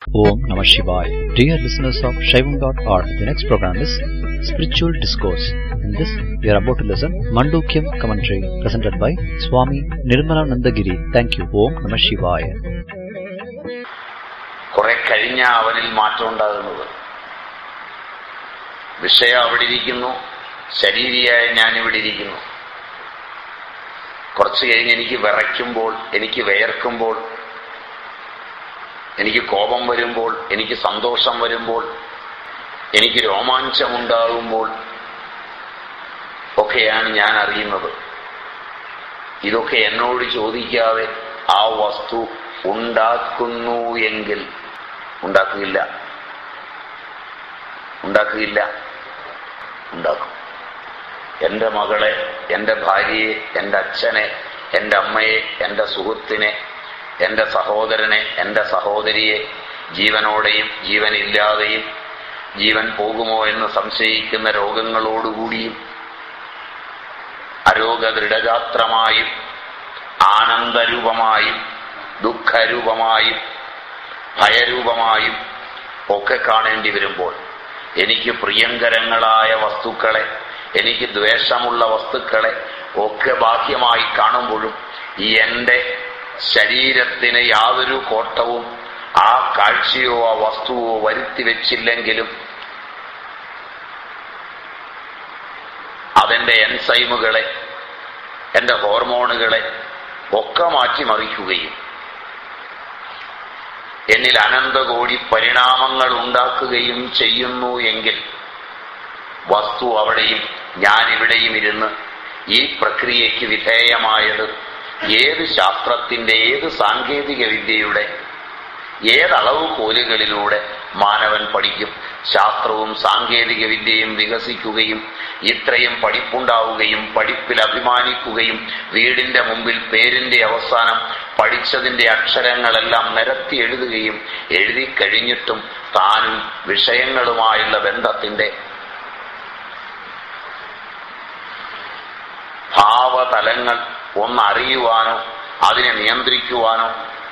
Om Namah Shivaya. Dear listeners of Shaivam.org, the next program is Spiritual Discourse. In this, we are about to listen Mandukyam commentary presented by Swami Nirmalanandagiri. Thank you. Om Namah Shivaya. കുറെ കഴിഞ്ഞ അവനിൽ മാറ്റം ഉണ്ടാകുന്നത് വിഷയം അവിടെ ഇരിക്കുന്നു ശരീരിയായ ഞാൻ ഇവിടെ ഇരിക്കുന്നു കുറച്ച് കഴിഞ്ഞ് എനിക്ക് വിറയ്ക്കുമ്പോൾ എനിക്ക് വിയർക്കുമ്പോൾ എനിക്ക് കോപം വരുമ്പോൾ എനിക്ക് സന്തോഷം വരുമ്പോൾ എനിക്ക് രോമാഞ്ചമുണ്ടാകുമ്പോൾ ഒക്കെയാണ് ഞാൻ അറിയുന്നത് ഇതൊക്കെ എന്നോട് ചോദിക്കാതെ ആ വസ്തു ഉണ്ടാക്കുന്നു എങ്കിൽ ഉണ്ടാക്കുകയില്ല ഉണ്ടാക്കുകയില്ല ഉണ്ടാക്കും എൻ്റെ മകളെ എൻ്റെ ഭാര്യയെ എൻ്റെ അച്ഛനെ എൻ്റെ അമ്മയെ എൻ്റെ സുഹൃത്തിനെ എൻ്റെ സഹോദരനെ എൻ്റെ സഹോദരിയെ ജീവനോടെയും ജീവനില്ലാതെയും ജീവൻ പോകുമോ എന്ന് സംശയിക്കുന്ന രോഗങ്ങളോടുകൂടിയും അരോഗദൃഢഗാത്രമായും ആനന്ദരൂപമായും ദുഃഖരൂപമായും ഭയരൂപമായും ഒക്കെ കാണേണ്ടി വരുമ്പോൾ എനിക്ക് പ്രിയങ്കരങ്ങളായ വസ്തുക്കളെ എനിക്ക് ദ്വേഷമുള്ള വസ്തുക്കളെ ഒക്കെ ബാഹ്യമായി കാണുമ്പോഴും ഈ എൻ്റെ ശരീരത്തിന് യാതൊരു കോട്ടവും ആ കാഴ്ചയോ ആ വസ്തുവോ വരുത്തി വെച്ചില്ലെങ്കിലും അതെന്റെ എൻസൈമുകളെ എന്റെ ഹോർമോണുകളെ ഒക്കെ മാറ്റിമറിക്കുകയും എന്നിൽ അനന്തകോടി പരിണാമങ്ങൾ ഉണ്ടാക്കുകയും ചെയ്യുന്നു എങ്കിൽ വസ്തു അവിടെയും ഞാൻ ഇവിടെയും ഇരുന്ന് ഈ പ്രക്രിയയ്ക്ക് വിധേയമായത് ഏത് ശാസ്ത്രത്തിന്റെ ഏത് സാങ്കേതിക വിദ്യയുടെ ഏതളവ് കോലുകളിലൂടെ മാനവൻ പഠിക്കും ശാസ്ത്രവും സാങ്കേതിക വിദ്യയും വികസിക്കുകയും ഇത്രയും പഠിപ്പുണ്ടാവുകയും പഠിപ്പിൽ അഭിമാനിക്കുകയും വീടിന്റെ മുമ്പിൽ പേരിന്റെ അവസാനം പഠിച്ചതിന്റെ അക്ഷരങ്ങളെല്ലാം നിരത്തി എഴുതുകയും എഴുതി കഴിഞ്ഞിട്ടും താനും വിഷയങ്ങളുമായുള്ള ബന്ധത്തിന്റെ ഭാവതലങ്ങൾ ഒന്നറിയുവാനോ അതിനെ നിയന്ത്രിക്കുവാനോ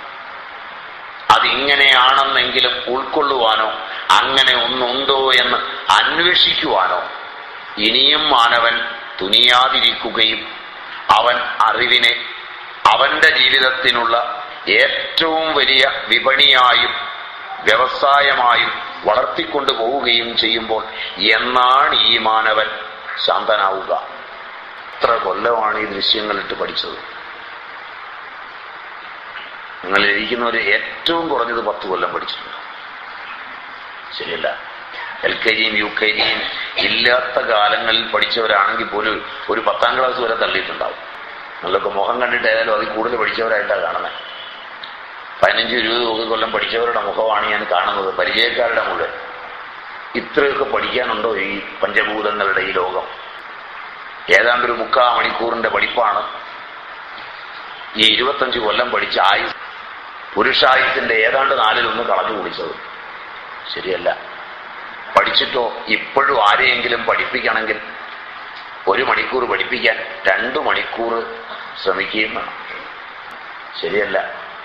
അതിങ്ങനെയാണെന്നെങ്കിലും ഉൾക്കൊള്ളുവാനോ അങ്ങനെ ഒന്നുണ്ടോ എന്ന് അന്വേഷിക്കുവാനോ ഇനിയും മാനവൻ തുനിയാതിരിക്കുകയും അവൻ അറിവിനെ അവന്റെ ജീവിതത്തിനുള്ള ഏറ്റവും വലിയ വിപണിയായും വ്യവസായമായും വളർത്തിക്കൊണ്ടു പോവുകയും ചെയ്യുമ്പോൾ എന്നാണ് ഈ മാനവൻ ശാന്തനാവുക എത്ര കൊല്ലമാണ് ഈ ദൃശ്യങ്ങളിട്ട് പഠിച്ചത് നിങ്ങൾ ഇരിക്കുന്നവർ ഏറ്റവും കുറഞ്ഞത് പത്ത് കൊല്ലം പഠിച്ചിട്ടുണ്ട് ശരിയല്ല എൽ കെ ജിയും യു കെ ജിയും ഇല്ലാത്ത കാലങ്ങളിൽ പഠിച്ചവരാണെങ്കിൽ പോലും ഒരു പത്താം ക്ലാസ് വരെ തള്ളിയിട്ടുണ്ടാവും നിങ്ങളൊക്കെ മുഖം കണ്ടിട്ട് ഏതായാലും അതിൽ കൂടുതൽ പഠിച്ചവരായിട്ടാണ് കാണുന്നത് പതിനഞ്ച് ഇരുപത് കൊല്ലം പഠിച്ചവരുടെ മുഖമാണ് ഞാൻ കാണുന്നത് പരിചയക്കാരുടെ മുഴുവൻ ഇത്രയൊക്കെ പഠിക്കാനുണ്ടോ ഈ പഞ്ചഭൂതങ്ങളുടെ ഈ ലോകം ഏതാണ്ട് ഒരു മുക്കാ മണിക്കൂറിന്റെ പഠിപ്പാണ് ഈ ഇരുപത്തഞ്ച് കൊല്ലം പഠിച്ച ആയുസ് പുരുഷായുസിന്റെ ഏതാണ്ട് നാലിലൊന്ന് കളഞ്ഞു കുടിച്ചത് ശരിയല്ല പഠിച്ചിട്ടോ ഇപ്പോഴും ആരെയെങ്കിലും പഠിപ്പിക്കണമെങ്കിൽ ഒരു മണിക്കൂർ പഠിപ്പിക്കാൻ രണ്ടു മണിക്കൂർ ശ്രമിക്കുകയും വേണം ശരിയല്ല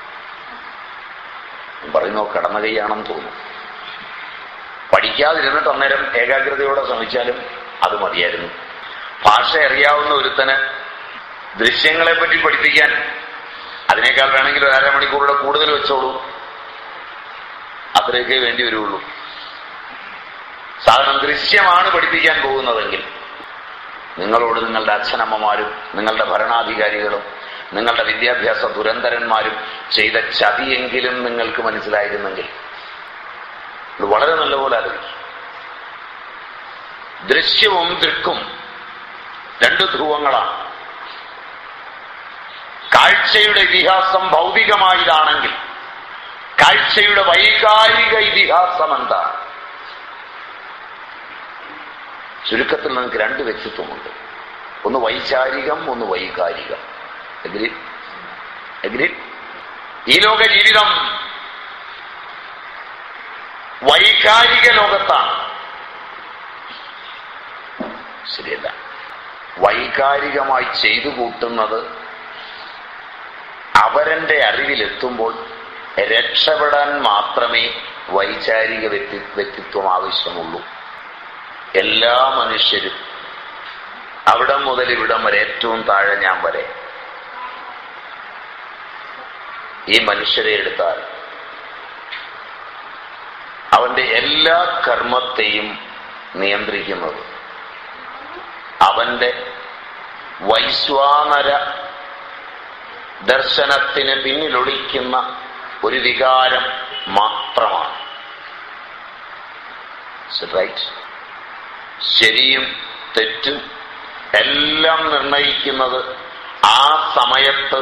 പറയുന്നോ കടന്ന കൈയാണെന്ന് തോന്നുന്നു പഠിക്കാതിരുന്നിട്ട് അന്നേരം ഏകാഗ്രതയോടെ ശ്രമിച്ചാലും അത് മതിയായിരുന്നു ഭാഷ അറിയാവുന്ന ഒരുത്തന് ദൃശ്യങ്ങളെ പറ്റി പഠിപ്പിക്കാൻ അതിനേക്കാൾ വേണമെങ്കിൽ ഒരു അരമണിക്കൂറുടെ കൂടുതൽ വെച്ചോളൂ അത്രയൊക്കെ വേണ്ടി വരുള്ളൂ സാധനം ദൃശ്യമാണ് പഠിപ്പിക്കാൻ പോകുന്നതെങ്കിൽ നിങ്ങളോട് നിങ്ങളുടെ അച്ഛനമ്മമാരും നിങ്ങളുടെ ഭരണാധികാരികളും നിങ്ങളുടെ വിദ്യാഭ്യാസ ദുരന്തരന്മാരും ചെയ്ത ചതിയെങ്കിലും നിങ്ങൾക്ക് മനസ്സിലായിരുന്നെങ്കിൽ ഇത് വളരെ നല്ലപോലെ ആലോചിക്കും ദൃശ്യവും ദൃക്കും രണ്ട് ധ്രുവങ്ങളാണ് കാഴ്ചയുടെ ഇതിഹാസം ഭൗതികമായതാണെങ്കിൽ കാഴ്ചയുടെ വൈകാരിക ഇതിഹാസം എന്താണ് ചുരുക്കത്തിൽ നമുക്ക് രണ്ട് വ്യക്തിത്വമുണ്ട് ഒന്ന് വൈചാരികം ഒന്ന് വൈകാരികം എഗ്രി എഗ്രി ഈ ലോക ജീവിതം വൈകാരിക ലോകത്താണ് ശരിയല്ല വൈകാരികമായി ചെയ്തു കൂട്ടുന്നത് അവരന്റെ അറിവിലെത്തുമ്പോൾ രക്ഷപ്പെടാൻ മാത്രമേ വൈചാരിക വ്യക്തി വ്യക്തിത്വം ആവശ്യമുള്ളൂ എല്ലാ മനുഷ്യരും അവിടം മുതൽ ഇവിടം വരെ ഏറ്റവും താഴെ ഞാൻ വരെ ഈ മനുഷ്യരെ എടുത്താൽ അവന്റെ എല്ലാ കർമ്മത്തെയും നിയന്ത്രിക്കുന്നത് അവന്റെ വൈശ്വാനര ദർശനത്തിന് പിന്നിലൊളിക്കുന്ന ഒരു വികാരം മാത്രമാണ് റൈറ്റ് ശരിയും തെറ്റും എല്ലാം നിർണയിക്കുന്നത് ആ സമയത്ത്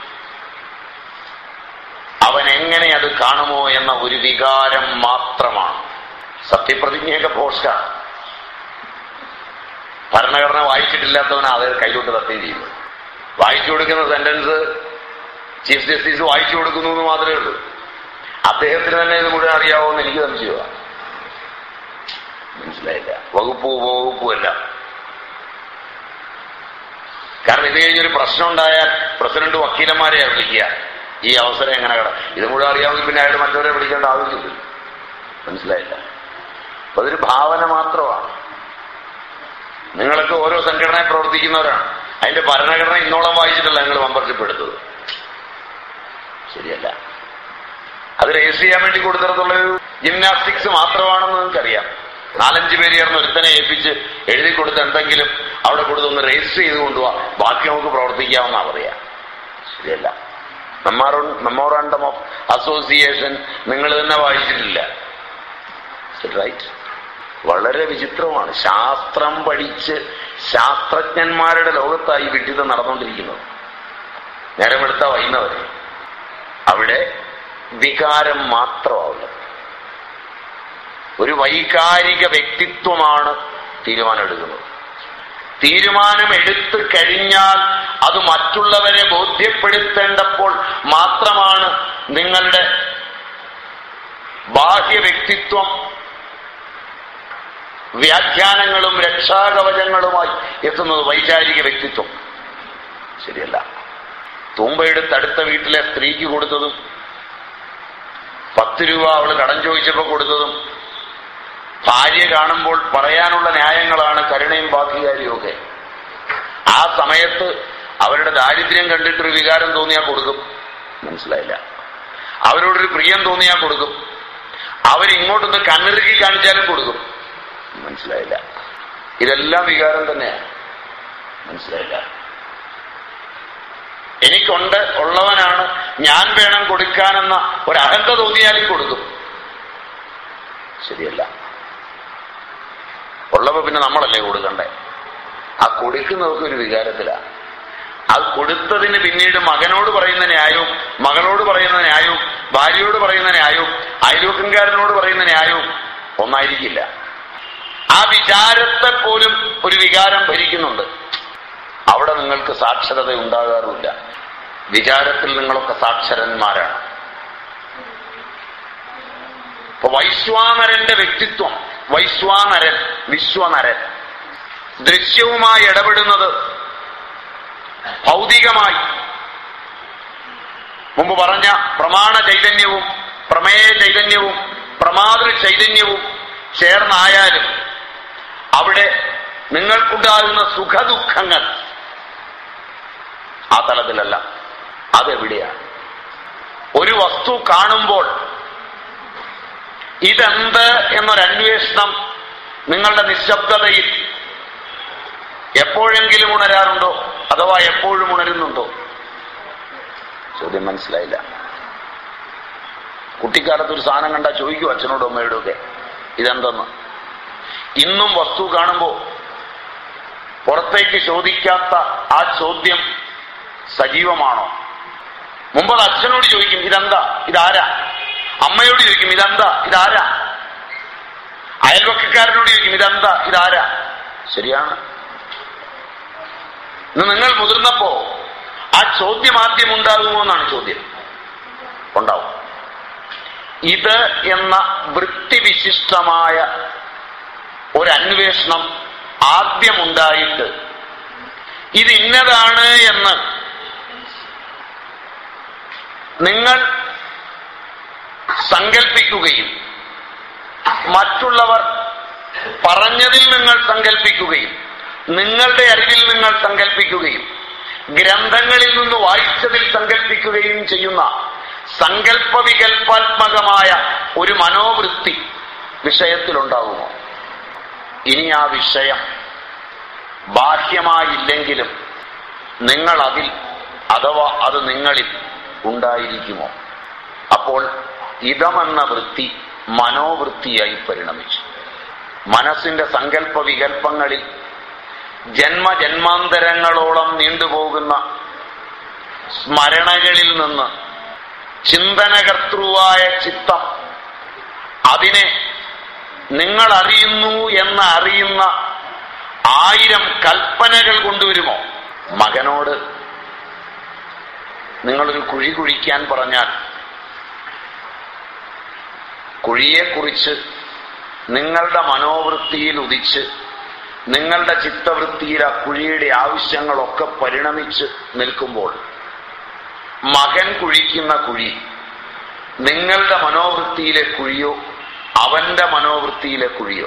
അവൻ എങ്ങനെ അത് കാണുമോ എന്ന ഒരു വികാരം മാത്രമാണ് സത്യപ്രതിജ്ഞയൊക്കെ പോസ്റ്റ ഭരണഘടന വായിച്ചിട്ടില്ലാത്തവനാ അത് കൈകൊണ്ട് സത്യം ചെയ്യുന്നത് വായിച്ചു കൊടുക്കുന്ന സെന്റൻസ് ചീഫ് ജസ്റ്റിസ് വായിച്ചു കൊടുക്കുന്നു എന്ന് മാത്രമേ ഉള്ളൂ അദ്ദേഹത്തിന് തന്നെ ഇത് മുഴുവൻ അറിയാവോന്ന് എനിക്ക് സംശയമാണ് മനസ്സിലായില്ല വകുപ്പ് ഉപവകുപ്പുമല്ല കാരണം ഇത് കഴിഞ്ഞൊരു പ്രശ്നം ഉണ്ടായാൽ പ്രസിഡന്റ് വക്കീലന്മാരെ വിളിക്കുക ഈ അവസരം എങ്ങനെ കട ഇത് മുഴുവൻ അറിയാമെങ്കിൽ പിന്നെ അയാൾ മറ്റവരെ വിളിക്കേണ്ട ആവശ്യമില്ല മനസ്സിലായില്ല അപ്പൊ അതൊരു ഭാവന മാത്രമാണ് നിങ്ങളൊക്കെ ഓരോ സംഘടനയിൽ പ്രവർത്തിക്കുന്നവരാണ് അതിന്റെ ഭരണഘടന ഇന്നോളം വായിച്ചിട്ടല്ല നിങ്ങൾ മെമ്പർഷിപ്പ് എടുത്തത് ശരിയല്ല അത് രജിസ്റ്റർ ചെയ്യാൻ വേണ്ടി കൊടുത്തിടത്തുള്ള ഒരു ജിംനാസ്റ്റിക്സ് മാത്രമാണെന്ന് നിങ്ങൾക്കറിയാം നാലഞ്ച് പേര് ചേർന്ന് ഒരുത്തനെ ഏൽപ്പിച്ച് എഴുതി കൊടുത്ത് എന്തെങ്കിലും അവിടെ കൊടുത്തൊന്ന് രജിസ്റ്റർ ചെയ്ത് കൊണ്ടുപോവാ ബാക്കി നമുക്ക് പ്രവർത്തിക്കാമെന്നാ പറയാ ശരിയല്ല മെമ്മോറാണ്ടം ഓഫ് അസോസിയേഷൻ നിങ്ങൾ തന്നെ വായിച്ചിട്ടില്ല റൈറ്റ് വളരെ വിചിത്രമാണ് ശാസ്ത്രം പഠിച്ച് ശാസ്ത്രജ്ഞന്മാരുടെ ലോകത്തായി വിട്ടിത് നടന്നുകൊണ്ടിരിക്കുന്നത് നേരമെടുത്ത വൈകുന്നവരെ അവിടെ വികാരം മാത്രമാവുന്നത് ഒരു വൈകാരിക വ്യക്തിത്വമാണ് തീരുമാനമെടുക്കുന്നത് തീരുമാനം എടുത്തു കഴിഞ്ഞാൽ അത് മറ്റുള്ളവരെ ബോധ്യപ്പെടുത്തേണ്ടപ്പോൾ മാത്രമാണ് നിങ്ങളുടെ ബാഹ്യ വ്യക്തിത്വം വ്യാഖ്യാനങ്ങളും രക്ഷാകവചങ്ങളുമായി എത്തുന്നത് വൈചാരിക വ്യക്തിത്വം ശരിയല്ല തൂമ്പയെടുത്ത് അടുത്ത വീട്ടിലെ സ്ത്രീക്ക് കൊടുത്തതും പത്ത് രൂപ അവള് കടം ചോദിച്ചപ്പോ കൊടുത്തതും ഭാര്യ കാണുമ്പോൾ പറയാനുള്ള ന്യായങ്ങളാണ് കരുണയും ബാക്കികാരിയും ഒക്കെ ആ സമയത്ത് അവരുടെ ദാരിദ്ര്യം കണ്ടിട്ടൊരു വികാരം തോന്നിയാൽ കൊടുക്കും മനസ്സിലായില്ല അവരോടൊരു പ്രിയം തോന്നിയാൽ കൊടുക്കും അവരിങ്ങോട്ടൊന്ന് കണ്ണിറുക്കി കാണിച്ചാലും കൊടുക്കും മനസ്സിലായില്ല ഇതെല്ലാം വികാരം തന്നെയാണ് മനസ്സിലായില്ല എനിക്കുണ്ട് ഉള്ളവനാണ് ഞാൻ വേണം കൊടുക്കാനെന്ന ഒരു അഹന്ത തോന്നിയാലും കൊടുക്കും ശരിയല്ല ഉള്ളപ്പോ പിന്നെ നമ്മളല്ലേ കൊടുക്കണ്ടേ ആ കൊടുക്കുന്നതൊക്കെ ഒരു വികാരത്തിലാണ് അത് കൊടുത്തതിന് പിന്നീട് മകനോട് പറയുന്ന ന്യായവും മകളോട് പറയുന്ന ന്യായവും ഭാര്യയോട് പറയുന്ന ന്യായവും അയൽവക്കംകാരനോട് പറയുന്ന ന്യായവും ഒന്നായിരിക്കില്ല ആ വിചാരത്തെ പോലും ഒരു വികാരം ഭരിക്കുന്നുണ്ട് അവിടെ നിങ്ങൾക്ക് സാക്ഷരത ഉണ്ടാകാറുമില്ല വിചാരത്തിൽ നിങ്ങളൊക്കെ സാക്ഷരന്മാരാണ് ഇപ്പൊ വൈശ്വാനരന്റെ വ്യക്തിത്വം വൈശ്വാനരൻ വിശ്വനരൻ ദൃശ്യവുമായി ഇടപെടുന്നത് ഭൗതികമായി മുമ്പ് പറഞ്ഞ പ്രമാണ ചൈതന്യവും പ്രമേയ ചൈതന്യവും പ്രമാതൃ ചൈതന്യവും ചേർന്നായാലും അവിടെ നിങ്ങൾക്കുണ്ടാകുന്ന സുഖദുഃഖങ്ങൾ ആ തലത്തിലല്ല അതെവിടെയാണ് ഒരു വസ്തു കാണുമ്പോൾ ഇതെന്ത് എന്നൊരന്വേഷണം നിങ്ങളുടെ നിശബ്ദതയിൽ എപ്പോഴെങ്കിലും ഉണരാറുണ്ടോ അഥവാ എപ്പോഴും ഉണരുന്നുണ്ടോ ചോദ്യം മനസ്സിലായില്ല കുട്ടിക്കാലത്ത് ഒരു സാധനം കണ്ടാ ചോദിക്കും അച്ഛനോടും അമ്മയോടും ഒക്കെ ഇതെന്തെന്ന് ഇന്നും വസ്തു കാണുമ്പോ പുറത്തേക്ക് ചോദിക്കാത്ത ആ ചോദ്യം സജീവമാണോ മുമ്പ് അത് അച്ഛനോട് ചോദിക്കും ഇതെന്താ ഇതാരാ അമ്മയോട് ചോദിക്കും ഇതെന്താ ഇതാരാ അയൽവക്കക്കാരനോട് ചോദിക്കും ഇതെന്താ ഇതാരാ ശരിയാണ് ഇന്ന് നിങ്ങൾ മുതിർന്നപ്പോ ആ ചോദ്യം ആദ്യം ഉണ്ടാകുമോ എന്നാണ് ചോദ്യം ഉണ്ടാവും ഇത് എന്ന വൃത്തിവിശിഷ്ടമായ ഒരു അന്വേഷണം ആദ്യമുണ്ടായിട്ട് ഇത് ഇന്നതാണ് എന്ന് നിങ്ങൾ സങ്കല്പിക്കുകയും മറ്റുള്ളവർ പറഞ്ഞതിൽ നിങ്ങൾ സങ്കല്പിക്കുകയും നിങ്ങളുടെ അറിവിൽ നിങ്ങൾ സങ്കല്പിക്കുകയും ഗ്രന്ഥങ്ങളിൽ നിന്ന് വായിച്ചതിൽ സങ്കല്പിക്കുകയും ചെയ്യുന്ന സങ്കല്പ വികല്പാത്മകമായ ഒരു മനോവൃത്തി വിഷയത്തിലുണ്ടാകുമോ ഇനി ആ വിഷയം ബാഹ്യമായില്ലെങ്കിലും നിങ്ങൾ അതിൽ അഥവാ അത് നിങ്ങളിൽ ഉണ്ടായിരിക്കുമോ അപ്പോൾ ഇതമെന്ന വൃത്തി മനോവൃത്തിയായി പരിണമിച്ചു മനസ്സിന്റെ സങ്കല്പ വികല്പങ്ങളിൽ ജന്മജന്മാന്തരങ്ങളോളം നീണ്ടുപോകുന്ന സ്മരണകളിൽ നിന്ന് ചിന്തനകർത്തൃവായ ചിത്തം അതിനെ നിങ്ങൾ അറിയുന്നു എന്ന് അറിയുന്ന ആയിരം കൽപ്പനകൾ കൊണ്ടുവരുമോ മകനോട് നിങ്ങളൊരു കുഴി കുഴിക്കാൻ പറഞ്ഞാൽ കുഴിയെക്കുറിച്ച് നിങ്ങളുടെ മനോവൃത്തിയിൽ ഉദിച്ച് നിങ്ങളുടെ ചിത്തവൃത്തിയിൽ ആ കുഴിയുടെ ആവശ്യങ്ങളൊക്കെ പരിണമിച്ച് നിൽക്കുമ്പോൾ മകൻ കുഴിക്കുന്ന കുഴി നിങ്ങളുടെ മനോവൃത്തിയിലെ കുഴിയോ അവന്റെ മനോവൃത്തിയിലെ കുഴിയോ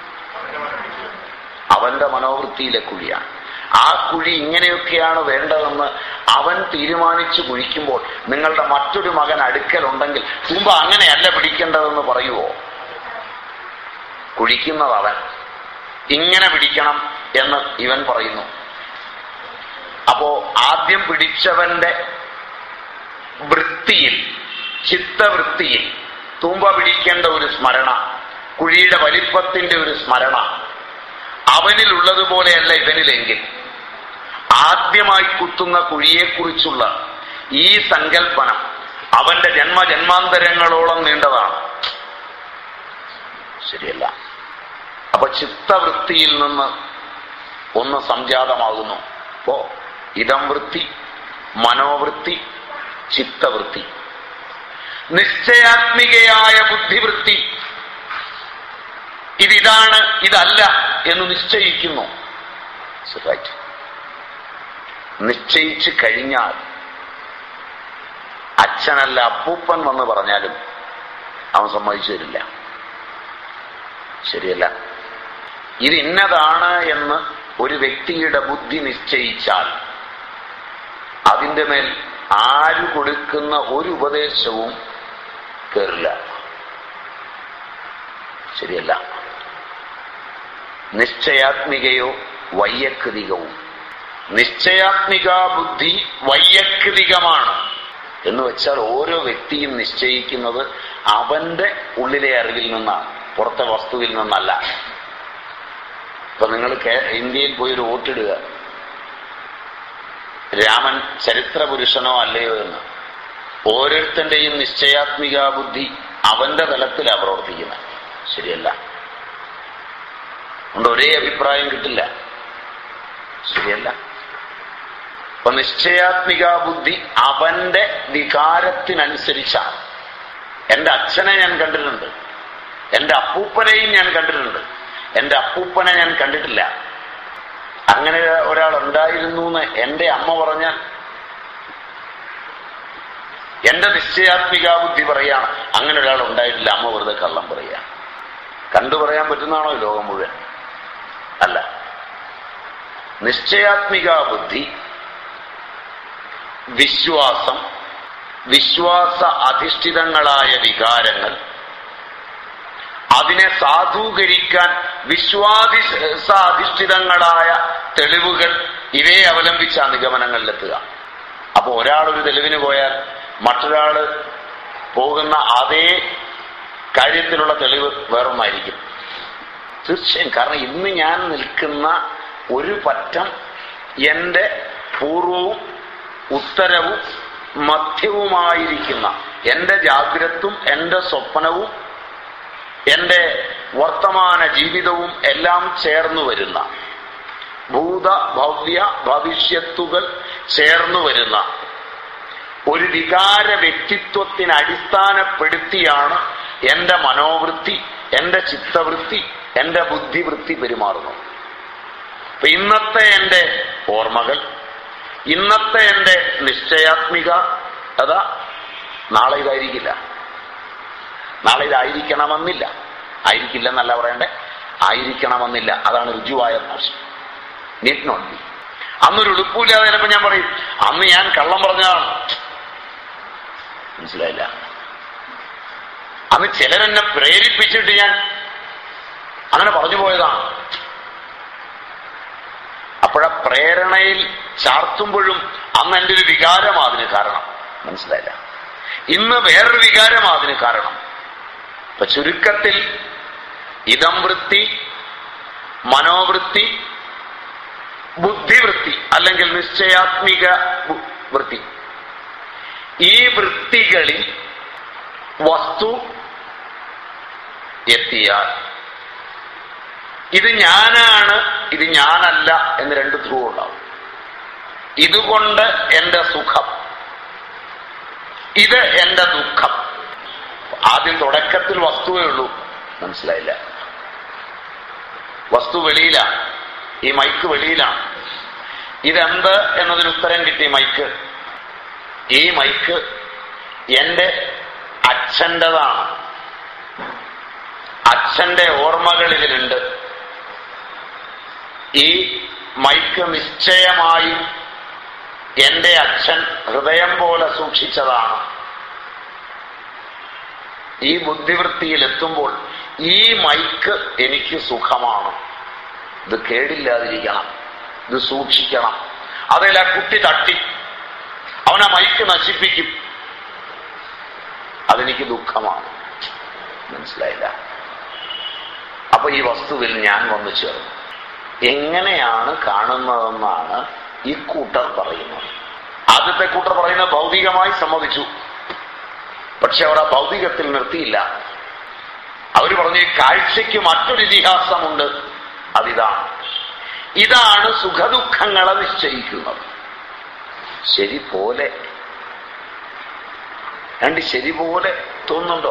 അവന്റെ മനോവൃത്തിയിലെ കുഴിയാണ് ആ കുഴി ഇങ്ങനെയൊക്കെയാണ് വേണ്ടതെന്ന് അവൻ തീരുമാനിച്ചു കുഴിക്കുമ്പോൾ നിങ്ങളുടെ മറ്റൊരു മകൻ അടുക്കലുണ്ടെങ്കിൽ തുമ്പ അങ്ങനെയല്ല പിടിക്കേണ്ടതെന്ന് പറയുവോ കുഴിക്കുന്നത് അവൻ ഇങ്ങനെ പിടിക്കണം എന്ന് ഇവൻ പറയുന്നു അപ്പോ ആദ്യം പിടിച്ചവന്റെ വൃത്തിയിൽ ചിത്തവൃത്തിയിൽ തൂമ്പ പിടിക്കേണ്ട ഒരു സ്മരണ കുഴിയുടെ വലിപ്പത്തിന്റെ ഒരു സ്മരണ അവനിൽ ഉള്ളതുപോലെയല്ല ഇവനിലെങ്കിൽ ആദ്യമായി കുത്തുന്ന കുഴിയെക്കുറിച്ചുള്ള ഈ സങ്കല്പന അവന്റെ ജന്മജന്മാന്തരങ്ങളോളം നീണ്ടതാണ് ശരിയല്ല അപ്പൊ ചിത്തവൃത്തിയിൽ നിന്ന് ഒന്ന് സംജാതമാകുന്നു അപ്പോ ഇതം വൃത്തി മനോവൃത്തി ചിത്തവൃത്തി നിശ്ചയാത്മികയായ ബുദ്ധിവൃത്തി ഇതിതാണ് ഇതല്ല എന്ന് നിശ്ചയിക്കുന്നു റൈറ്റ് നിശ്ചയിച്ചു കഴിഞ്ഞാൽ അച്ഛനല്ല അപ്പൂപ്പൻ വന്ന് പറഞ്ഞാലും അവൻ സമ്മതിച്ചു തരില്ല ശരിയല്ല ഇത് ഇന്നതാണ് എന്ന് ഒരു വ്യക്തിയുടെ ബുദ്ധി നിശ്ചയിച്ചാൽ അതിന്റെ മേൽ ആര് കൊടുക്കുന്ന ഒരു ഉപദേശവും കയറില്ല ശരിയല്ല നിശ്ചയാത്മികയോ വൈയക്തികവും നിശ്ചയാത്മിക ബുദ്ധി വൈയക്തികമാണ് എന്ന് വെച്ചാൽ ഓരോ വ്യക്തിയും നിശ്ചയിക്കുന്നത് അവന്റെ ഉള്ളിലെ അറിവിൽ നിന്നാണ് പുറത്തെ വസ്തുവിൽ നിന്നല്ല ഇപ്പൊ നിങ്ങൾ ഇന്ത്യയിൽ പോയി ഒരു വോട്ടിടുക രാമൻ ചരിത്ര പുരുഷനോ അല്ലയോ എന്ന് ഓരോരുത്തന്റെയും നിശ്ചയാത്മിക ബുദ്ധി അവന്റെ തലത്തിലാണ് പ്രവർത്തിക്കുന്നത് ശരിയല്ല അതുകൊണ്ട് ഒരേ അഭിപ്രായം കിട്ടില്ല ശരിയല്ല അപ്പൊ നിശ്ചയാത്മിക ബുദ്ധി അവന്റെ വികാരത്തിനനുസരിച്ചാണ് എന്റെ അച്ഛനെ ഞാൻ കണ്ടിട്ടുണ്ട് എന്റെ അപ്പൂപ്പനെയും ഞാൻ കണ്ടിട്ടുണ്ട് എന്റെ അപ്പൂപ്പനെ ഞാൻ കണ്ടിട്ടില്ല അങ്ങനെ ഒരാൾ ഉണ്ടായിരുന്നു എന്ന് എന്റെ അമ്മ പറഞ്ഞാൽ എന്റെ നിശ്ചയാത്മിക ബുദ്ധി പറയാണ് അങ്ങനെ ഒരാൾ ഉണ്ടായിട്ടില്ല അമ്മ വെറുതെ കള്ളം പറയാ കണ്ടു പറയാൻ പറ്റുന്നതാണോ ഈ ലോകം മുഴുവൻ അല്ല നിശ്ചയാത്മിക ബുദ്ധി വിശ്വാസം വിശ്വാസ അധിഷ്ഠിതങ്ങളായ വികാരങ്ങൾ അതിനെ സാധൂകരിക്കാൻ വിശ്വാസ അധിഷ്ഠിതങ്ങളായ തെളിവുകൾ ഇവയെ അവലംബിച്ച നിഗമനങ്ങളിലെത്തുക അപ്പൊ ഒരാൾ ഒരു തെളിവിന് പോയാൽ മറ്റൊരാള് പോകുന്ന അതേ കാര്യത്തിലുള്ള തെളിവ് വേറൊന്നായിരിക്കും തീർച്ചയായും കാരണം ഇന്ന് ഞാൻ നിൽക്കുന്ന ഒരു പറ്റം എന്റെ പൂർവവും ഉത്തരവും മധ്യവുമായിരിക്കുന്ന എന്റെ ജാഗ്രതും എന്റെ സ്വപ്നവും എന്റെ വർത്തമാന ജീവിതവും എല്ലാം ചേർന്നു വരുന്ന ഭൂത ഭവ്യ ഭവിഷ്യത്തുകൾ ചേർന്നു വരുന്ന ഒരു വികാര വ്യക്തിത്വത്തിന് അടിസ്ഥാനപ്പെടുത്തിയാണ് എന്റെ മനോവൃത്തി എന്റെ ചിത്തവൃത്തി എന്റെ ബുദ്ധിവൃത്തി പെരുമാറുന്നത് അപ്പൊ ഇന്നത്തെ എന്റെ ഓർമ്മകൾ ഇന്നത്തെ എന്റെ നിശ്ചയാത്മിക അതാ നാളെ ഇതായിരിക്കില്ല നാളെ ഇതായിരിക്കണമെന്നില്ല ആയിരിക്കില്ലെന്നല്ല പറയണ്ടേ ആയിരിക്കണമെന്നില്ല അതാണ് രുജുവായ ഭാഷ നീറ്റ് നോട്ട് ബി അന്നൊരു ഉടുപ്പില്ലാതെ ചിലപ്പോ ഞാൻ പറയും അന്ന് ഞാൻ കള്ളം പറഞ്ഞതാണ് മനസ്സിലായില്ല അന്ന് ചിലരെന്നെ പ്രേരിപ്പിച്ചിട്ട് ഞാൻ അങ്ങനെ പറഞ്ഞു പോയതാണ് അപ്പോഴാ പ്രേരണയിൽ ചാർത്തുമ്പോഴും അന്ന് എൻ്റെ ഒരു വികാരമാ അതിന് കാരണം മനസ്സിലായില്ല ഇന്ന് വേറൊരു വികാരമാ അതിന് കാരണം ഇപ്പൊ ചുരുക്കത്തിൽ ഇതം വൃത്തി മനോവൃത്തി ബുദ്ധിവൃത്തി അല്ലെങ്കിൽ നിശ്ചയാത്മിക ബു- വൃത്തി ഈ വൃത്തികളിൽ വസ്തു എത്തിയാൽ ഇത് ഞാനാണ് ഇത് ഞാനല്ല എന്ന് രണ്ട് ധ്രുവം ഉണ്ടാവും ഇതുകൊണ്ട് എന്റെ സുഖം ഇത് എന്റെ ദുഃഖം ആദ്യം തുടക്കത്തിൽ വസ്തുവേ ഉള്ളൂ മനസ്സിലായില്ല വസ്തു വെളിയിലാണ് ഈ മൈക്ക് വെളിയിലാണ് ഇതെന്ത് എന്നതിന് ഉത്തരം കിട്ടി മൈക്ക് ഈ മൈക്ക് എന്റെ അച്ഛൻ്റെതാണ് അച്ഛന്റെ ഓർമ്മകൾ ഇതിലുണ്ട് ഈ മൈക്ക് നിശ്ചയമായും എന്റെ അച്ഛൻ ഹൃദയം പോലെ സൂക്ഷിച്ചതാണ് ഈ ബുദ്ധിവൃത്തിയിൽ എത്തുമ്പോൾ ഈ മൈക്ക് എനിക്ക് സുഖമാണ് ഇത് കേടില്ലാതിരിക്കണം ഇത് സൂക്ഷിക്കണം അതിൽ ആ കുട്ടി തട്ടി അവൻ ആ മൈക്ക് നശിപ്പിക്കും അതെനിക്ക് ദുഃഖമാണ് മനസ്സിലായില്ല അപ്പൊ ഈ വസ്തുവിൽ ഞാൻ വന്നു ചേർന്നു എങ്ങനെയാണ് കാണുന്നതെന്നാണ് ഈ കൂട്ടർ പറയുന്നത് ആദ്യത്തെ കൂട്ടർ പറയുന്നത് ഭൗതികമായി സമ്മതിച്ചു പക്ഷെ അവർ ആ ഭൗതികത്തിൽ നിർത്തിയില്ല അവർ പറഞ്ഞു ഈ കാഴ്ചയ്ക്ക് മറ്റൊരു ഇതിഹാസമുണ്ട് അതിതാണ് ഇതാണ് സുഖദുഃഖങ്ങളെ നിശ്ചയിക്കുന്നത് ശരി പോലെ രണ്ട് ശരി പോലെ തോന്നുന്നുണ്ടോ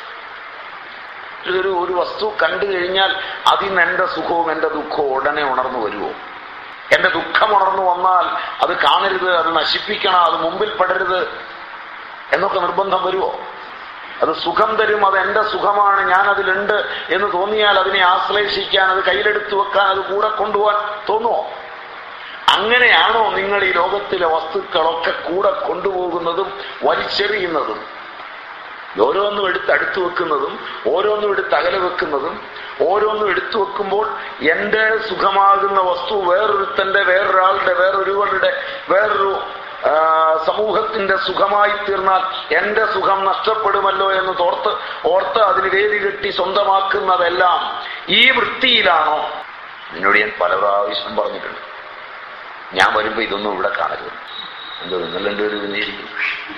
ഒരു ഒരു വസ്തു കണ്ടു കഴിഞ്ഞാൽ അതിൽ നിന്ന് എന്റെ സുഖവും എന്റെ ദുഃഖവും ഉടനെ ഉണർന്നു വരുമോ എന്റെ ദുഃഖം ഉണർന്നു വന്നാൽ അത് കാണരുത് അത് നശിപ്പിക്കണം അത് മുമ്പിൽ പെടരുത് എന്നൊക്കെ നിർബന്ധം വരുമോ അത് സുഖം തരും അത് എന്റെ സുഖമാണ് ഞാൻ അതിലുണ്ട് എന്ന് തോന്നിയാൽ അതിനെ ആശ്ലേഷിക്കാൻ അത് കയ്യിലെടുത്തു വെക്കാൻ അത് കൂടെ കൊണ്ടുപോകാൻ തോന്നുമോ അങ്ങനെയാണോ നിങ്ങൾ ഈ ലോകത്തിലെ വസ്തുക്കളൊക്കെ കൂടെ കൊണ്ടുപോകുന്നതും വലിച്ചെറിയുന്നതും ഓരോന്നും എടുത്ത് അടുത്ത് വെക്കുന്നതും ഓരോന്നും എടുത്ത് അകലെ വെക്കുന്നതും ഓരോന്നും എടുത്തു വെക്കുമ്പോൾ എന്റെ സുഖമാകുന്ന വസ്തു വേറൊരുത്തന്റെ വേറൊരാളുടെ വേറൊരുവരുടെ വേറൊരു ആ, സമൂഹത്തിന്റെ സുഖമായി തീർന്നാൽ എന്റെ സുഖം നഷ്ടപ്പെടുമല്ലോ എന്ന് തോർത്ത് ഓർത്ത് അതിന് വേദി കെട്ടി സ്വന്തമാക്കുന്നതെല്ലാം ഈ വൃത്തിയിലാണോ നിന്നോട് ഞാൻ പല പ്രാവശ്യം പറഞ്ഞിട്ടുണ്ട് ഞാൻ വരുമ്പോ ഇതൊന്നും ഇവിടെ കാണരുത് എന്തോ നിങ്ങൾ രണ്ടുപേരും ഇതിനെയിരിക്കും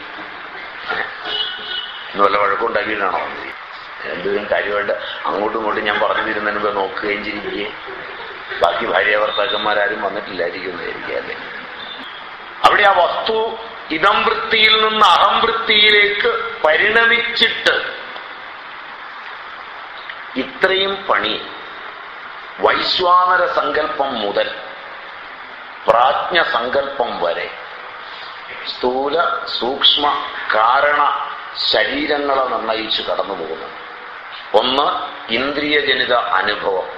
ഇന്ന് വല്ല വഴക്കുണ്ടാക്കിയിട്ടാണോ രണ്ടുപേരും കാര്യമായിട്ട് അങ്ങോട്ടും ഇങ്ങോട്ടും ഞാൻ പറഞ്ഞു തരുന്നതിന് മുമ്പ് നോക്കുകയും ചിരിക്കുകയും ബാക്കി ഭാര്യ ഭർത്താക്കന്മാരാരും വന്നിട്ടില്ലായിരിക്കും വിചാരിക്കുക അല്ലേ അവിടെ ആ വസ്തു ഇതം വൃത്തിയിൽ നിന്ന് അഹം വൃത്തിയിലേക്ക് പരിണമിച്ചിട്ട് ഇത്രയും പണി വൈശ്വാനര സങ്കല്പം മുതൽ പ്രാജ്ഞ സങ്കല്പം വരെ സ്ഥൂല സൂക്ഷ്മ കാരണ ശരീരങ്ങളെ നിർണയിച്ച് കടന്നു പോകുന്നു ഒന്ന് ഇന്ദ്രിയജനിത അനുഭവം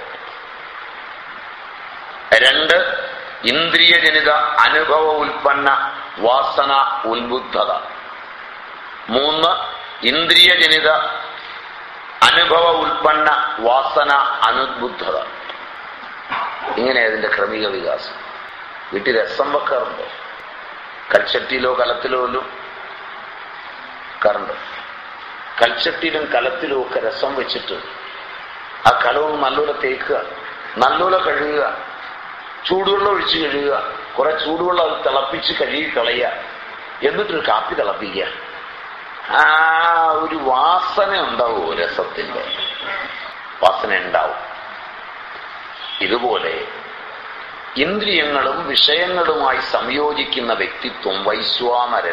രണ്ട് ഇന്ദ്രിയജനിത അനുഭവ ഉൽപ്പന്ന വാസന ഉത്ബുദ്ധത മൂന്ന് ഇന്ദ്രിയജനിത അനുഭവ ഉൽപ്പന്ന വാസന അനുദ്ബുദ്ധത ഇങ്ങനെ അതിന്റെ ക്രമിക വികാസം വീട്ടിൽ രസം വെക്കാറുണ്ടോ കൽച്ചട്ടിയിലോ കലത്തിലോ വല്ലതും കറണ്ട് കൽച്ചട്ടിയിലും കലത്തിലും ഒക്കെ രസം വെച്ചിട്ട് ആ കലവും നല്ലപോലെ തേക്കുക നല്ലപോലെ കഴുകുക ചൂടുവെള്ളം ഒഴിച്ച് കഴുകുക കുറെ ചൂടുവെള്ളം അത് തിളപ്പിച്ച് കഴുകി കളയുക എന്നിട്ടൊരു കാപ്പി തിളപ്പിക്കുക ആ ഒരു വാസന ഉണ്ടാവുമോ രസത്തിന്റെ വാസന ഉണ്ടാവും ഇതുപോലെ ഇന്ദ്രിയങ്ങളും വിഷയങ്ങളുമായി സംയോജിക്കുന്ന വ്യക്തിത്വം വൈശ്വാനരൻ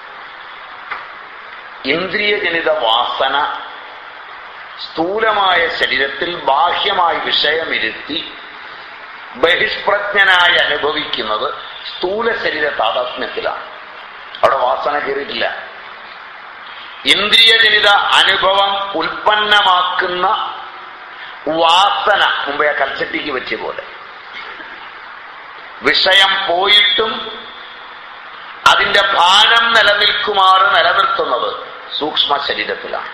ഇന്ദ്രിയജനിത വാസന സ്ഥൂലമായ ശരീരത്തിൽ ബാഹ്യമായി വിഷയമിരുത്തി ബഹിഷ്പ്രജ്ഞനായി അനുഭവിക്കുന്നത് സ്ഥൂല ശരീര താതാത്മ്യത്തിലാണ് അവിടെ വാസന കയറിയിട്ടില്ല ഇന്ദ്രിയജനിത അനുഭവം ഉൽപ്പന്നമാക്കുന്ന വാസന മുമ്പേ ആ കൽച്ചട്ടിക്ക് വെച്ച പോലെ വിഷയം പോയിട്ടും അതിന്റെ ഭാനം നിലനിൽക്കുമാറ് നിലനിർത്തുന്നത് സൂക്ഷ്മ ശരീരത്തിലാണ്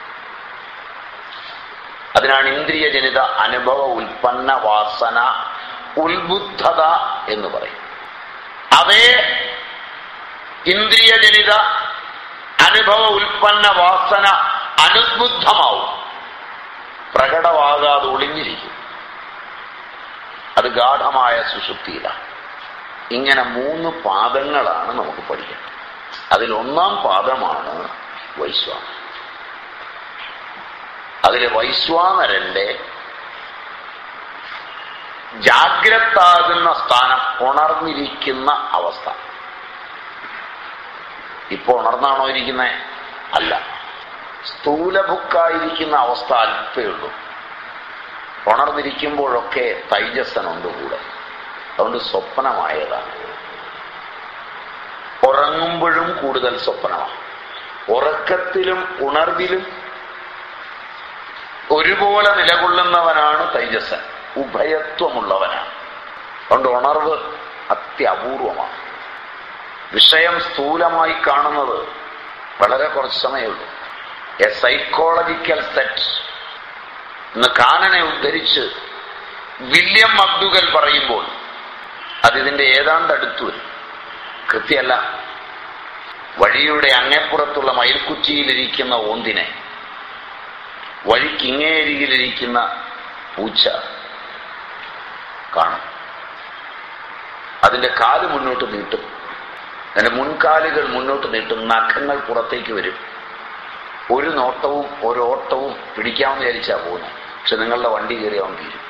അതിനാണ് ഇന്ദ്രിയജനിത അനുഭവ ഉൽപ്പന്ന വാസന ഉത്ബുദ്ധത എന്ന് പറയും അതേ ഇന്ദ്രിയജനിത അനുഭവ ഉൽപ്പന്ന വാസന അനുദ്ബുദ്ധമാവും പ്രകടമാകാതെ ഒളിഞ്ഞിരിക്കും അത് ഗാഠമായ സുഷുപ്തിയിലാണ് ഇങ്ങനെ മൂന്ന് പാദങ്ങളാണ് നമുക്ക് പഠിക്കുന്നത് അതിൽ ഒന്നാം പാദമാണ് വൈശ്വാനം അതിലെ വൈശ്വാനരന്റെ ജാഗ്രതാകുന്ന സ്ഥാനം ഉണർന്നിരിക്കുന്ന അവസ്ഥ ഇപ്പൊ ഉണർന്നാണോ ഇരിക്കുന്നത് അല്ല സ്ഥൂലഭുക്കായിരിക്കുന്ന അവസ്ഥ അല്പേ ഉള്ളൂ ഉണർന്നിരിക്കുമ്പോഴൊക്കെ തൈജസ്സനുണ്ട് കൂടെ അതുകൊണ്ട് സ്വപ്നമായതാണ് ഉറങ്ങുമ്പോഴും കൂടുതൽ സ്വപ്നമാണ് ഉറക്കത്തിലും ഉണർവിലും ഒരുപോലെ നിലകൊള്ളുന്നവനാണ് തൈജസ്സൻ ഉഭയത്വമുള്ളവനാണ് അതുകൊണ്ട് ഉണർവ് അത്യപൂർവമാണ് വിഷയം സ്ഥൂലമായി കാണുന്നത് വളരെ കുറച്ച് സമയമുള്ളൂ എ സൈക്കോളജിക്കൽ സെറ്റ് എന്ന് കാനനെ ഉദ്ധരിച്ച് വില്യം മക്ദുഗൽ പറയുമ്പോൾ അതിതിന്റെ ഏതാണ്ട് അടുത്തു വരും കൃത്യമല്ല വഴിയുടെ അങ്ങേപ്പുറത്തുള്ള മയിൽക്കുറ്റിയിലിരിക്കുന്ന ഓന്തിനെ വഴിക്കിങ്ങേരിയിലിരിക്കുന്ന പൂച്ച കാണും അതിന്റെ കാല് മുന്നോട്ട് നീട്ടും അതിന്റെ മുൻകാലുകൾ മുന്നോട്ട് നീട്ടും നഖങ്ങൾ പുറത്തേക്ക് വരും ഒരു നോട്ടവും ഒരു ഓട്ടവും പിടിക്കാമെന്ന് വിചാരിച്ചാ പോകുന്നത് പക്ഷെ നിങ്ങളുടെ വണ്ടി കയറി അവൻ തീരും